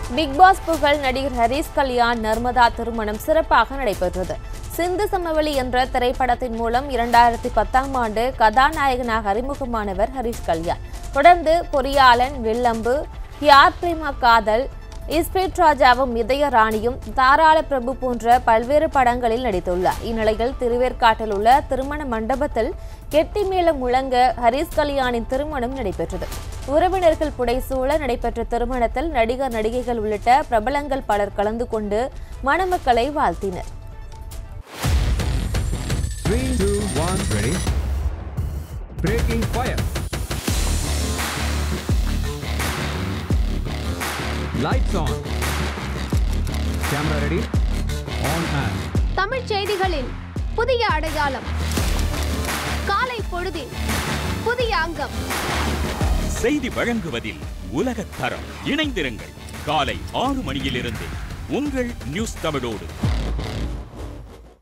Big pass புகழ் நடிகர் ஹரிஷ் கல்யாண் நர்மதா திருமணம் சிறப்பாக நடைபெற்றது சிந்து சமவெளி என்ற திரைப்படத்தின் மூலம் இரண்டாயிரத்தி பத்தாம் ஆண்டு கதாநாயகனாக அறிமுகமானவர் ஹரிஷ் கல்யாண் தொடர்ந்து பொறியாளன் வில்லம்பு யார் பிரேமா காதல் இஸ்பிரிட் ராஜாவும் இதய ராணியும் தாராள பிரபு போன்ற பல்வேறு படங்களில் நடித்துள்ளார் இந்நிலையில் திருவேற்காட்டில் உள்ள திருமண மண்டபத்தில் கெட்டி மேளம் முழங்க ஹரிஸ் கல்யாணின் திருமணம் நடைபெற்றது உறவினர்கள் புடைசூழ நடைபெற்ற திருமணத்தில் நடிகர் நடிகைகள் உள்ளிட்ட பிரபலங்கள் பலர் கலந்து கொண்டு மணமக்களை வாழ்த்தினர் Three, two, one, ready. Breaking fire. Lights on. Camera ready. On and. தமிழ்ச் செய்திகளின் புதிய அடையாளம் காலை பொழுதில் புதிய அங்கம் செய்தி வழங்குவதில் உலகத் தரம் இணைந்திருங்கள் காலை ஆறு மணியிலிருந்து உங்கள் நியூஸ் தமிழோடு